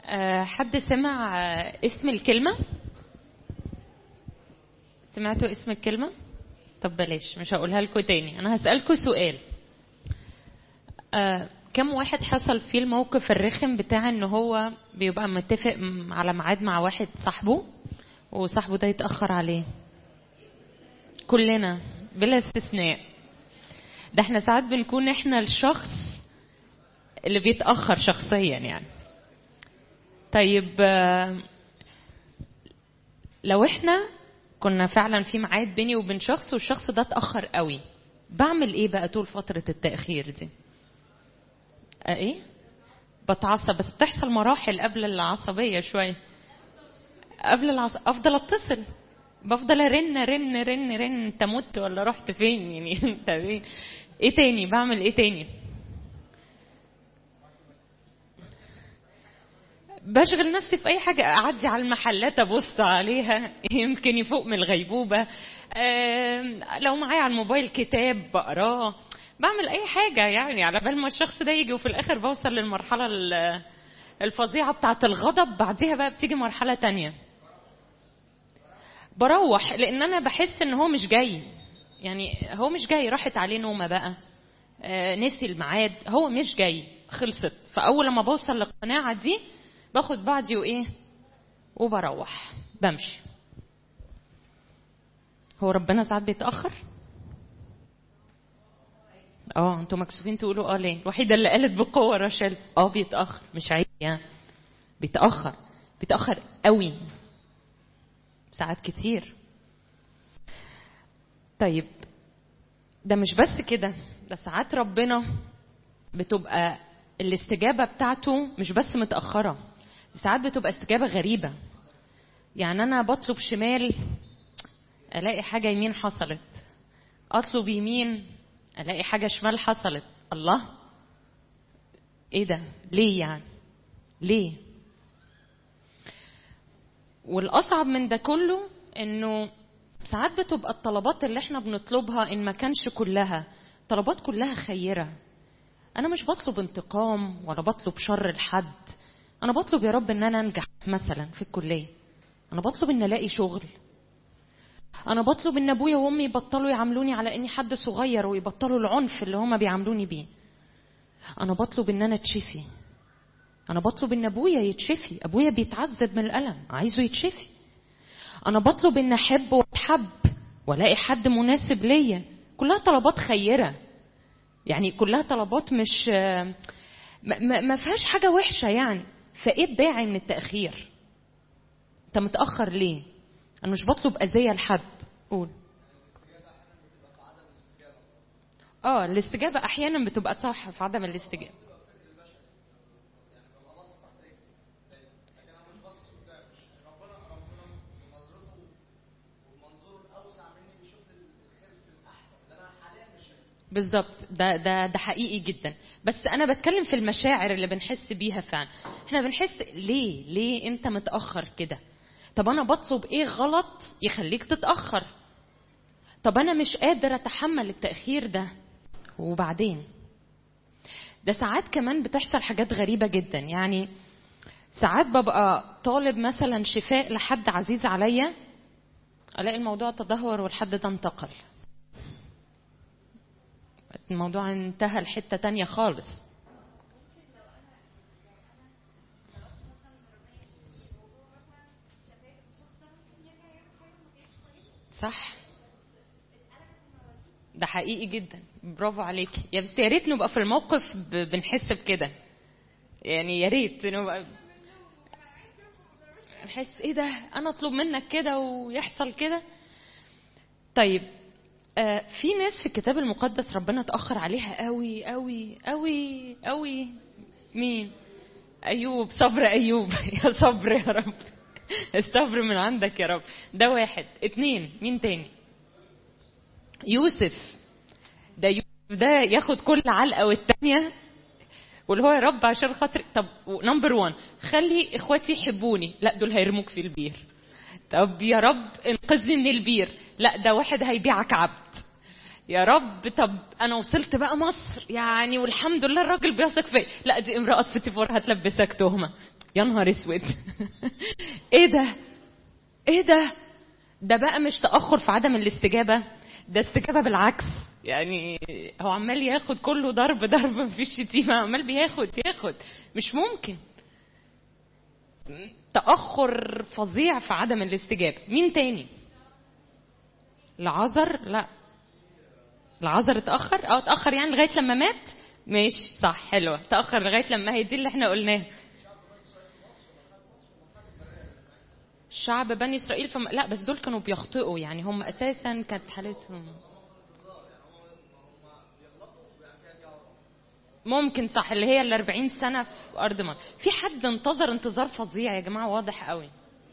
آه، حد سمع آه، اسم الكلمة؟ سمعتوا اسم الكلمة؟ طب بلاش مش هقولها لكم تاني أنا هسألكم سؤال آه، كم واحد حصل فيه الموقف الرخم بتاع ان هو بيبقى متفق م- على ميعاد مع واحد صاحبه وصاحبه ده يتأخر عليه كلنا بلا استثناء ده احنا ساعات بنكون احنا الشخص اللي بيتأخر شخصيا يعني طيب آه، لو احنا كنا فعلا في ميعاد بيني وبين شخص والشخص ده اتأخر قوي بعمل ايه بقى طول فترة التأخير دي آه، ايه بتعصب بس بتحصل مراحل قبل العصبية شوية قبل العصب افضل اتصل بفضل ارن رن رن رن انت مت ولا رحت فين يعني انت فين ايه تاني بعمل ايه تاني بشغل نفسي في اي حاجه اعدي على المحلات ابص عليها يمكن يفوق من الغيبوبه آم، لو معايا على الموبايل كتاب بقراه بعمل اي حاجه يعني على بال ما الشخص ده يجي وفي الاخر بوصل للمرحله ال- الفظيعه بتاعه الغضب بعديها بقى بتيجي مرحله تانية بروح لان انا بحس ان هو مش جاي يعني هو مش جاي راحت عليه نومه بقى آه، نسي الميعاد هو مش جاي خلصت فاول لما بوصل للقناعه دي باخد بعضي وايه وبروح بمشي هو ربنا ساعات بيتاخر اه انتوا مكسوفين تقولوا اه ليه الوحيده اللي قالت بقوه رشال اه بيتاخر مش عيب يعني بيتاخر بيتاخر قوي ساعات كتير طيب ده مش بس كده ده ساعات ربنا بتبقى الاستجابة بتاعته مش بس متأخرة ساعات بتبقى استجابة غريبة يعني أنا بطلب شمال ألاقي حاجة يمين حصلت أطلب يمين ألاقي حاجة شمال حصلت الله إيه ده ليه يعني ليه والأصعب من ده كله إنه ساعات بتبقى الطلبات اللي احنا بنطلبها إن ما كانش كلها طلبات كلها خيرة أنا مش بطلب انتقام ولا بطلب شر لحد أنا بطلب يا رب إن أنا أنجح مثلا في الكلية أنا بطلب إن ألاقي شغل أنا بطلب إن أبويا وأمي يبطلوا يعاملوني على إني حد صغير ويبطلوا العنف اللي هما بيعاملوني بيه أنا بطلب إن أنا أتشفي أنا بطلب إن أبويا يتشفي أبويا بيتعذب من الألم عايزه يتشفي أنا بطلب إن أحب وأتحب وألاقي حد مناسب ليا كلها طلبات خيرة يعني كلها طلبات مش ما- ما ما فيهاش حاجة وحشة يعني فإيه الداعي من التأخير أنت متأخر ليه أنا مش بطلب أذية لحد قول اه الاستجابة أحيانا بتبقى صح في عدم الاستجابة بالظبط ده ده ده حقيقي جدا بس انا بتكلم في المشاعر اللي بنحس بيها فعلا احنا بنحس ليه ليه انت متاخر كده طب انا بطلب ايه غلط يخليك تتاخر طب انا مش قادر اتحمل التاخير ده وبعدين ده ساعات كمان بتحصل حاجات غريبه جدا يعني ساعات ببقى طالب مثلا شفاء لحد عزيز عليا الاقي الموضوع تدهور والحد ده انتقل الموضوع انتهى لحتة تانية خالص صح ده حقيقي جدا برافو عليكي يا بس يا ريت نبقى في الموقف ب- بنحس بكده يعني يا ريت نبقى نحس ايه ده انا اطلب منك كده ويحصل كده طيب آه، في ناس في الكتاب المقدس ربنا اتأخر عليها قوي قوي قوي قوي مين أيوب صبر أيوب يا صبر يا رب الصبر من عندك يا رب ده واحد اتنين مين تاني يوسف ده يوسف ده ياخد كل علقة والتانية واللي هو يا رب عشان خاطر طب نمبر 1 خلي اخواتي يحبوني لا دول هيرموك في البير طب يا رب انقذني من البير لا ده واحد هيبيعك عبد يا رب طب انا وصلت بقى مصر يعني والحمد لله الراجل بيثق فيا لا دي امراه فيتيفور هتلبسك تهمه يا نهار اسود ايه ده ايه ده ده بقى مش تاخر في عدم الاستجابه ده استجابه بالعكس يعني هو عمال ياخد كله ضرب ضرب مفيش شتيمه عمال بياخد ياخد مش ممكن تاخر فظيع في عدم الاستجابه مين تاني العذر لا العذر اتاخر اه اتاخر يعني لغايه لما مات ماشي صح حلوه تاخر لغايه لما هي دي اللي احنا قلناها شعب بني اسرائيل فم... لا بس دول كانوا بيخطئوا يعني هم اساسا كانت حالتهم ممكن صح اللي هي ال 40 سنه في ارض مصر في حد انتظر انتظار فظيع يا جماعه واضح قوي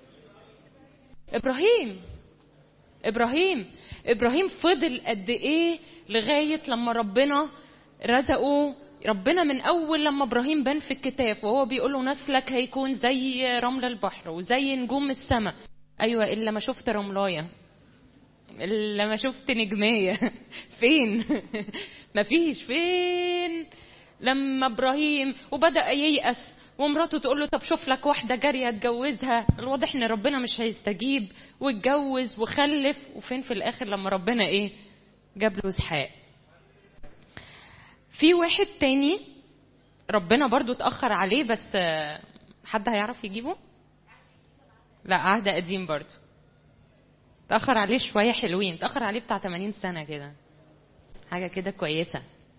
ابراهيم ابراهيم ابراهيم فضل قد ايه لغايه لما ربنا رزقه ربنا من اول لما ابراهيم بان في الكتاب وهو بيقول له نسلك هيكون زي رمل البحر وزي نجوم السماء ايوه الا ما شفت رملايه الا ما شفت نجميه فين مفيش فين لما ابراهيم وبدا ييأس ومراته تقول له طب شوف لك واحده جاريه اتجوزها الواضح ان ربنا مش هيستجيب واتجوز وخلف وفين في الاخر لما ربنا ايه جاب له اسحاق في واحد تاني ربنا برضو اتأخر عليه بس حد هيعرف يجيبه لا عهد قديم برضو اتأخر عليه شوية حلوين اتأخر عليه بتاع 80 سنة كده حاجة كده كويسة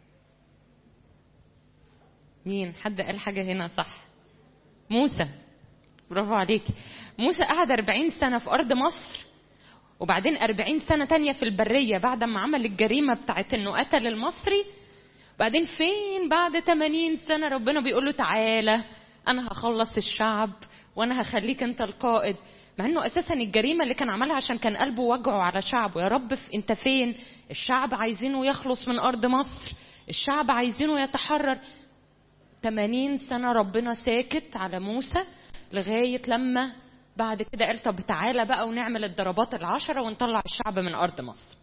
مين حد قال حاجة هنا صح موسى برافو عليك موسى قعد 40 سنة في أرض مصر وبعدين 40 سنة تانية في البرية بعد ما عمل الجريمة بتاعت انه قتل المصري بعدين فين بعد 80 سنة ربنا بيقول له تعالى أنا هخلص الشعب وأنا هخليك أنت القائد مع انه اساسا الجريمه اللي كان عملها عشان كان قلبه وجعه على شعبه يا رب انت فين الشعب عايزينه يخلص من ارض مصر الشعب عايزينه يتحرر 80 سنه ربنا ساكت على موسى لغايه لما بعد كده قال طب تعالى بقى ونعمل الضربات العشره ونطلع الشعب من ارض مصر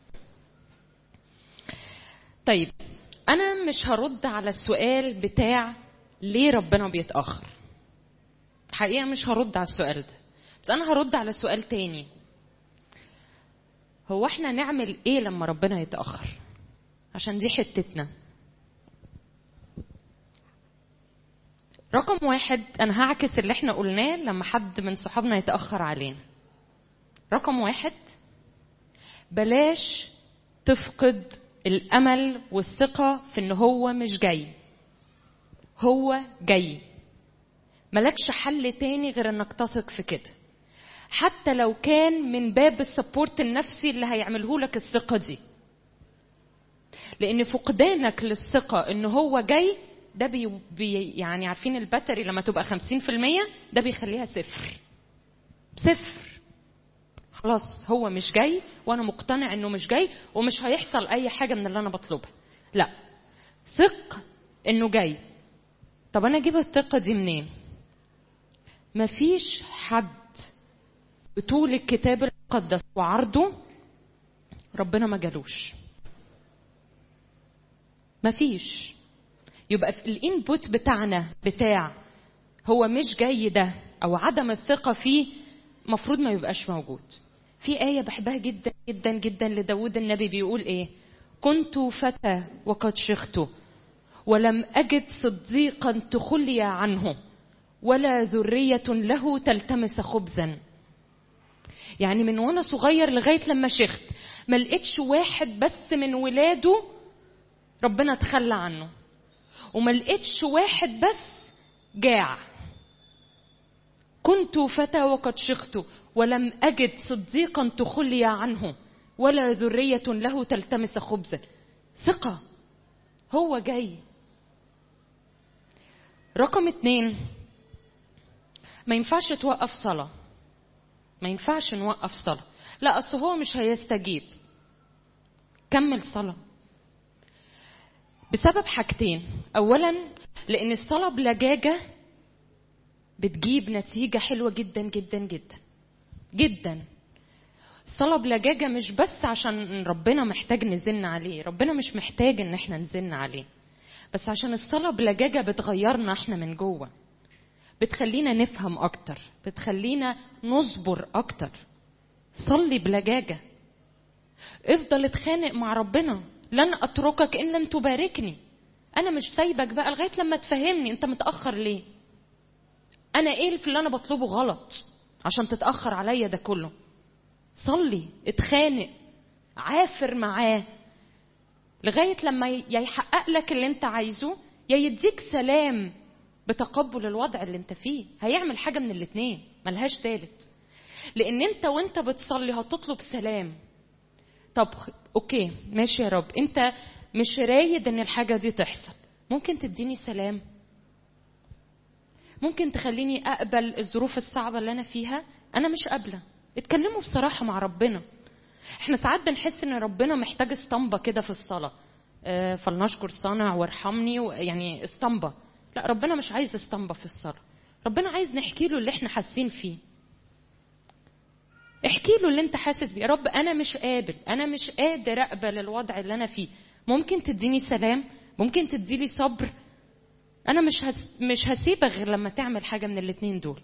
طيب انا مش هرد على السؤال بتاع ليه ربنا بيتاخر الحقيقه مش هرد على السؤال ده بس انا هرد على سؤال تاني هو احنا نعمل ايه لما ربنا يتاخر عشان دي حتتنا رقم واحد انا هعكس اللي احنا قلناه لما حد من صحابنا يتاخر علينا رقم واحد بلاش تفقد الامل والثقه في ان هو مش جاي هو جاي ملكش حل تاني غير انك تثق في كده حتى لو كان من باب السبورت النفسي اللي هيعمله لك الثقه دي لان فقدانك للثقه ان هو جاي ده بي بي يعني عارفين الباتري لما تبقى 50% ده بيخليها صفر صفر خلاص هو مش جاي وانا مقتنع انه مش جاي ومش هيحصل اي حاجه من اللي انا بطلبها لا ثق انه جاي طب انا اجيب الثقه دي منين مفيش حد بطول الكتاب المقدس وعرضه ربنا ما جالوش مفيش يبقى في الانبوت بتاعنا بتاع هو مش جاي ده او عدم الثقه فيه مفروض ما يبقاش موجود في آية بحبها جدا جدا جدا لداود النبي بيقول إيه كنت فتى وقد شخت ولم أجد صديقا تخلي عنه ولا ذرية له تلتمس خبزا يعني من وانا صغير لغاية لما شخت ما لقيتش واحد بس من ولاده ربنا تخلى عنه وما لقيتش واحد بس جاع كنت فتى وقد شخت ولم أجد صديقا تخلي عنه ولا ذرية له تلتمس خبزا ثقة هو جاي رقم اتنين ما ينفعش توقف صلاة ما ينفعش نوقف صلاة لا أصل هو مش هيستجيب كمل صلاة بسبب حاجتين أولا لأن الصلاة بلجاجة بتجيب نتيجة حلوة جدا جدا جدا جدا الصلاة بلجاجة مش بس عشان ربنا محتاج نزن عليه ربنا مش محتاج ان احنا نزن عليه بس عشان الصلاة بلجاجة بتغيرنا احنا من جوه بتخلينا نفهم اكتر بتخلينا نصبر اكتر صلي بلجاجه افضل اتخانق مع ربنا لن اتركك ان لم تباركني انا مش سايبك بقى لغايه لما تفهمني انت متاخر ليه انا ايه في اللي انا بطلبه غلط عشان تتاخر عليا ده كله صلي اتخانق عافر معاه لغايه لما يا يحقق لك اللي انت عايزه يا يديك سلام بتقبل الوضع اللي انت فيه هيعمل حاجه من الاتنين ملهاش تالت لان انت وانت بتصلي هتطلب سلام طب اوكي ماشي يا رب انت مش رايد ان الحاجه دي تحصل ممكن تديني سلام ممكن تخليني اقبل الظروف الصعبه اللي انا فيها انا مش قابله اتكلموا بصراحه مع ربنا احنا ساعات بنحس ان ربنا محتاج اسطمبه كده في الصلاه اه فلنشكر صانع وارحمني يعني اسطمبه لا ربنا مش عايز اسطمبه في الصلاه ربنا عايز نحكي له اللي احنا حاسين فيه احكي له اللي انت حاسس بيه يا رب انا مش قابل انا مش قادر اقبل الوضع اللي انا فيه ممكن تديني سلام ممكن تديلي صبر انا مش هس... مش هسيبك غير لما تعمل حاجه من الاتنين دول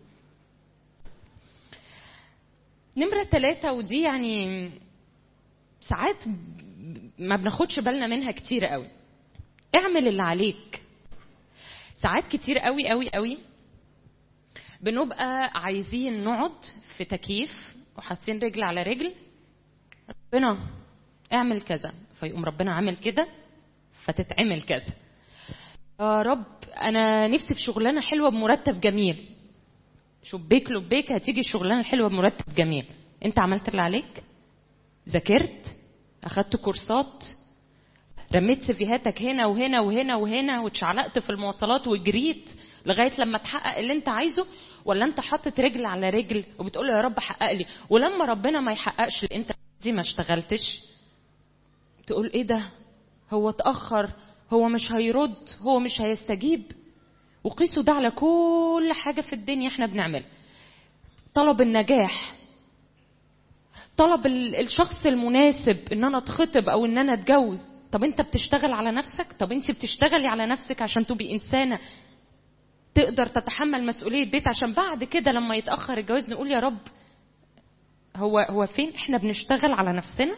نمرة ثلاثة ودي يعني ساعات ما بناخدش بالنا منها كتير قوي اعمل اللي عليك ساعات كتير قوي قوي قوي بنبقى عايزين نقعد في تكييف وحاطين رجل على رجل ربنا اعمل كذا فيقوم ربنا عامل كده فتتعمل كذا يا رب انا نفسي في شغلانه حلوه بمرتب جميل شبيك لبيك هتيجي الشغلانه الحلوه بمرتب جميل انت عملت اللي عليك ذاكرت اخدت كورسات رميت سيفيهاتك هنا وهنا وهنا وهنا واتشعلقت في المواصلات وجريت لغايه لما تحقق اللي انت عايزه ولا انت حاطط رجل على رجل وبتقول يا رب حقق لي ولما ربنا ما يحققش اللي انت دي ما اشتغلتش تقول ايه ده هو اتاخر هو مش هيرد هو مش هيستجيب وقيسوا ده على كل حاجه في الدنيا احنا بنعملها طلب النجاح طلب الشخص المناسب ان انا اتخطب او ان انا اتجوز طب انت بتشتغل على نفسك طب انت بتشتغلي على نفسك عشان تبقي انسانه تقدر تتحمل مسؤوليه بيت عشان بعد كده لما يتاخر الجواز نقول يا رب هو هو فين احنا بنشتغل على نفسنا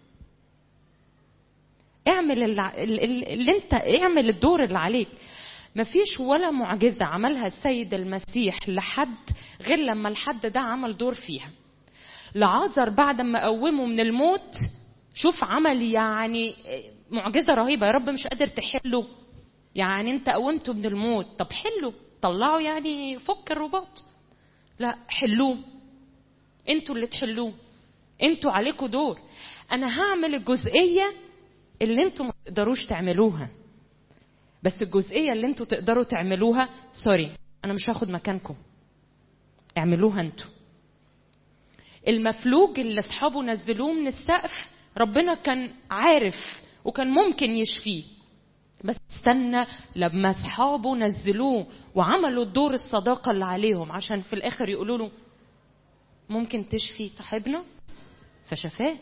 اعمل اللي, اللي انت اعمل الدور اللي عليك مفيش ولا معجزة عملها السيد المسيح لحد غير لما الحد ده عمل دور فيها لعازر بعد ما قومه من الموت شوف عمل يعني معجزة رهيبة يا رب مش قادر تحله يعني انت قومته من الموت طب حله طلعه يعني فك الرباط لا حلوه انتوا اللي تحلوه انتوا عليكم دور انا هعمل الجزئية اللي انتوا ما تقدروش تعملوها بس الجزئية اللي انتوا تقدروا تعملوها سوري انا مش هاخد مكانكم اعملوها انتوا المفلوج اللي اصحابه نزلوه من السقف ربنا كان عارف وكان ممكن يشفيه بس استنى لما اصحابه نزلوه وعملوا الدور الصداقه اللي عليهم عشان في الاخر يقولوا له ممكن تشفي صاحبنا فشفاه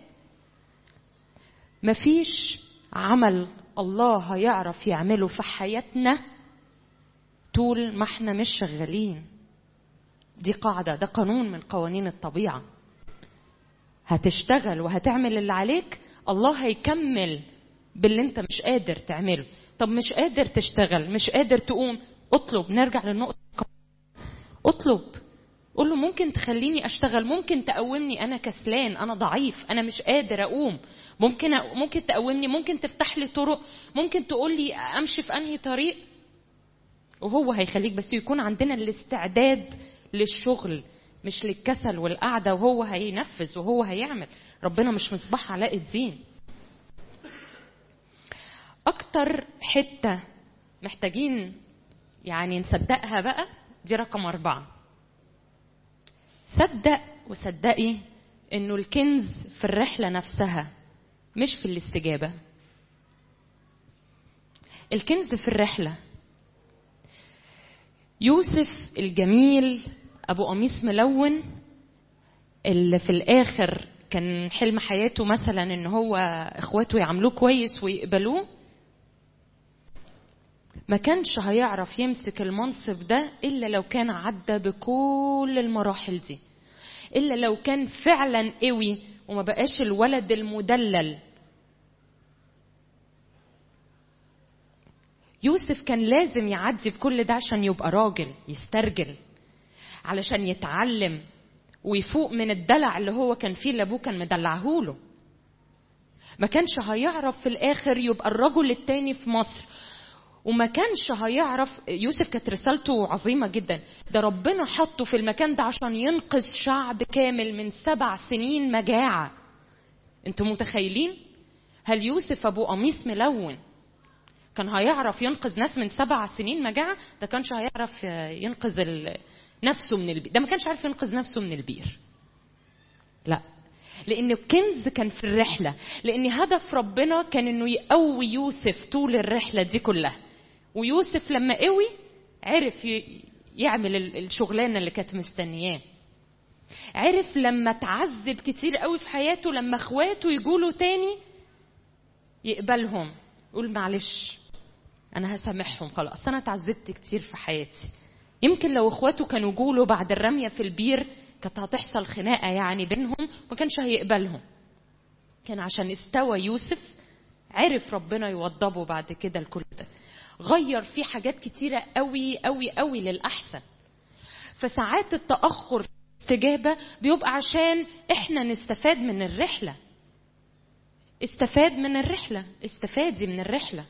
مفيش عمل الله هيعرف يعمله في حياتنا طول ما احنا مش شغالين دي قاعدة ده قانون من قوانين الطبيعة هتشتغل وهتعمل اللي عليك الله هيكمل باللي انت مش قادر تعمله طب مش قادر تشتغل مش قادر تقوم اطلب نرجع للنقطة اطلب قول له ممكن تخليني اشتغل ممكن تقومني انا كسلان انا ضعيف انا مش قادر اقوم ممكن أ... ممكن تقومني ممكن تفتح لي طرق ممكن تقول لي امشي في انهي طريق وهو هيخليك بس يكون عندنا الاستعداد للشغل مش للكسل والقعدة وهو هينفذ وهو هيعمل ربنا مش مصباح علاء الدين أكتر حتة محتاجين يعني نصدقها بقى دي رقم أربعة صدق وصدقي إنه الكنز في الرحلة نفسها مش في الاستجابة الكنز في الرحلة يوسف الجميل ابو قميص ملون اللي في الاخر كان حلم حياته مثلا ان هو اخواته يعاملوه كويس ويقبلوه ما كانش هيعرف يمسك المنصب ده إلا لو كان عدى بكل المراحل دي إلا لو كان فعلا قوي وما بقاش الولد المدلل يوسف كان لازم يعدي بكل ده عشان يبقى راجل يسترجل علشان يتعلم ويفوق من الدلع اللي هو كان فيه اللي ابوه كان مدلعهوله ما كانش هيعرف في الاخر يبقى الرجل التاني في مصر وما كانش هيعرف يوسف كانت رسالته عظيمه جدا ده ربنا حطه في المكان ده عشان ينقذ شعب كامل من سبع سنين مجاعه انتوا متخيلين هل يوسف ابو قميص ملون كان هيعرف ينقذ ناس من سبع سنين مجاعه ده كانش هيعرف ينقذ نفسه من البير ده ما كانش عارف ينقذ نفسه من البير لا لان الكنز كان في الرحله لان هدف ربنا كان انه يقوي يوسف طول الرحله دي كلها ويوسف لما قوي عرف يعمل الشغلانه اللي كانت مستنياه عرف لما تعذب كتير قوي في حياته لما اخواته يجوله تاني يقبلهم يقول معلش انا هسامحهم خلاص انا اتعذبت كتير في حياتي يمكن لو اخواته كانوا جوله بعد الرميه في البير كانت هتحصل خناقه يعني بينهم ما كانش هيقبلهم كان عشان استوى يوسف عرف ربنا يوضبه بعد كده الكل ده غير فيه حاجات كتيرة قوي قوي قوي للأحسن فساعات التأخر في الاستجابة بيبقى عشان احنا نستفاد من الرحلة استفاد من الرحلة استفادي من الرحلة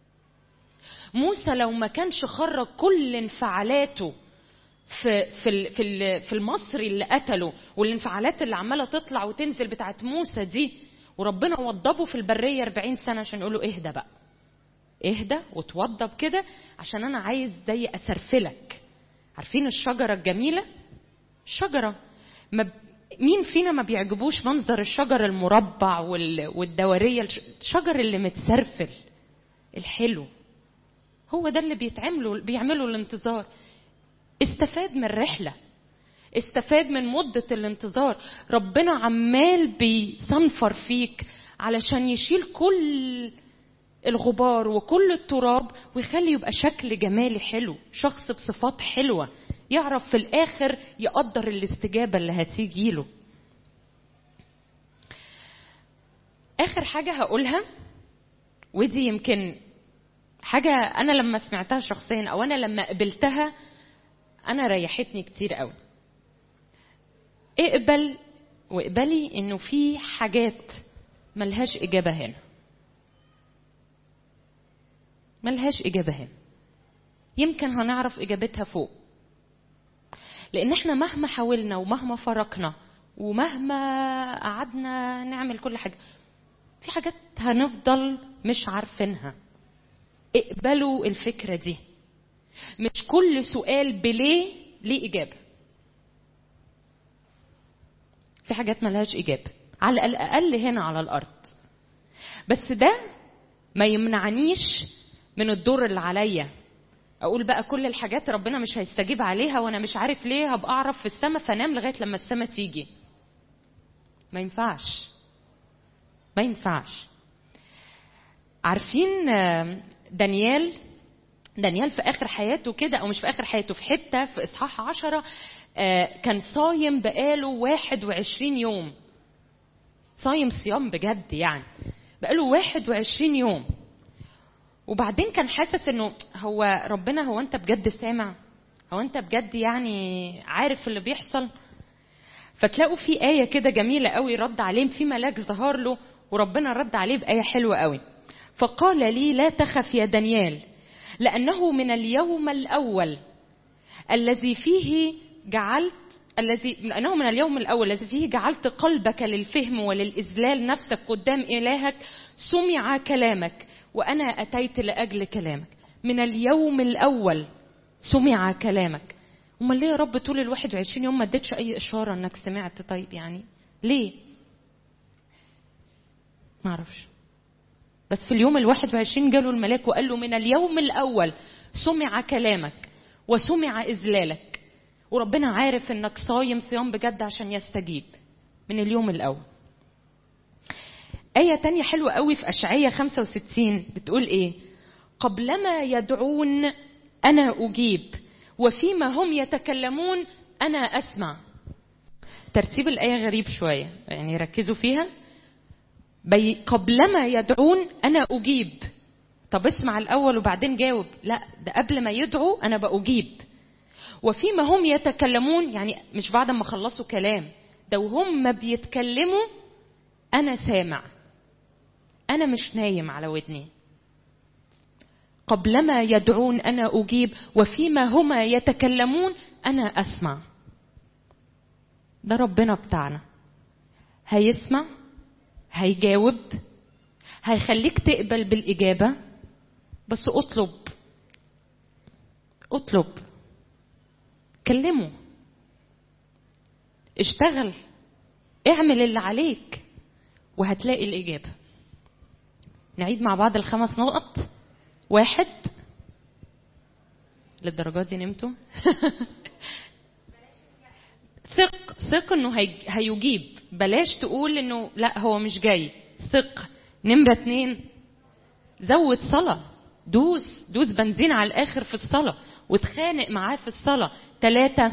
موسى لو ما كانش خرج كل انفعالاته في في في في المصري اللي قتله والانفعالات اللي عماله تطلع وتنزل بتاعت موسى دي وربنا وضبه في البريه 40 سنه عشان يقول له اهدى بقى اهدى وتوضب كده عشان انا عايز زي اسرفلك عارفين الشجره الجميله شجره ما مين فينا ما بيعجبوش منظر الشجر المربع والدوريه الشجر اللي متسرفل الحلو هو ده اللي بيتعملوا بيعملوا الانتظار استفاد من الرحله استفاد من مدة الانتظار ربنا عمال بيصنفر فيك علشان يشيل كل الغبار وكل التراب ويخلي يبقى شكل جمالي حلو شخص بصفات حلوة يعرف في الآخر يقدر الاستجابة اللي هتيجي له آخر حاجة هقولها ودي يمكن حاجة أنا لما سمعتها شخصيا أو أنا لما قبلتها أنا ريحتني كتير قوي اقبل واقبلي إنه في حاجات ملهاش إجابة هنا ملهاش إجابة هنا يمكن هنعرف إجابتها فوق لأن احنا مهما حاولنا ومهما فرقنا ومهما قعدنا نعمل كل حاجة في حاجات هنفضل مش عارفينها اقبلوا الفكرة دي مش كل سؤال بليه ليه إجابة في حاجات ملهاش إجابة على الأقل هنا على الأرض بس ده ما يمنعنيش من الدور اللي عليا اقول بقى كل الحاجات ربنا مش هيستجيب عليها وانا مش عارف ليه هبقى اعرف في السماء فانام لغايه لما السماء تيجي ما ينفعش ما ينفعش عارفين دانيال دانيال في اخر حياته كده او مش في اخر حياته في حته في اصحاح عشرة كان صايم بقاله 21 يوم صايم صيام بجد يعني بقاله 21 يوم وبعدين كان حاسس انه هو ربنا هو انت بجد سامع هو انت بجد يعني عارف اللي بيحصل فتلاقوا في آية كده جميلة قوي رد عليه في ملاك ظهر له وربنا رد عليه بآية حلوة قوي فقال لي لا تخف يا دانيال لأنه من اليوم الأول الذي فيه جعلت الذي لأنه من اليوم الأول الذي فيه جعلت قلبك للفهم وللإذلال نفسك قدام إلهك سمع كلامك وأنا أتيت لأجل كلامك من اليوم الأول سمع كلامك امال ليه يا رب طول ال 21 يوم ما اديتش اي اشاره انك سمعت طيب يعني ليه ما اعرفش بس في اليوم ال 21 جاله الملاك وقال له من اليوم الاول سمع كلامك وسمع اذلالك وربنا عارف انك صايم صيام بجد عشان يستجيب من اليوم الاول آية تانية حلوة قوي في أشعية 65 بتقول إيه؟ قبلما يدعون أنا أجيب وفيما هم يتكلمون أنا أسمع ترتيب الآية غريب شوية يعني ركزوا فيها بي قبلما يدعون أنا أجيب طب اسمع الأول وبعدين جاوب لا ده قبل ما يدعوا أنا بأجيب وفيما هم يتكلمون يعني مش بعد ما خلصوا كلام ده وهم بيتكلموا أنا سامع أنا مش نايم على ودني قبلما يدعون أنا أجيب وفيما هما يتكلمون أنا أسمع ده ربنا بتاعنا هيسمع هيجاوب هيخليك تقبل بالإجابة بس اطلب اطلب كلمه اشتغل اعمل اللي عليك وهتلاقي الإجابة نعيد مع بعض الخمس نقط واحد للدرجات دي نمتوا ثق ثق انه هي- هيجيب بلاش تقول انه لا هو مش جاي ثق نمرة اتنين زود صلاة دوس دوس بنزين على الآخر في الصلاة وتخانق معاه في الصلاة تلاتة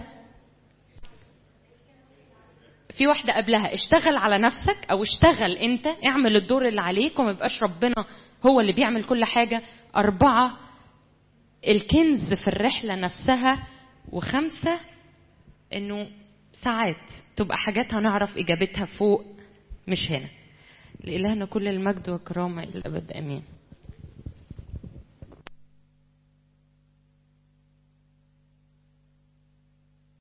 في واحدة قبلها اشتغل على نفسك او اشتغل انت اعمل الدور اللي عليك وما يبقاش ربنا هو اللي بيعمل كل حاجة أربعة الكنز في الرحلة نفسها وخمسة انه ساعات تبقى حاجات هنعرف اجابتها فوق مش هنا لإلهنا كل المجد والكرامة إلى الأبد آمين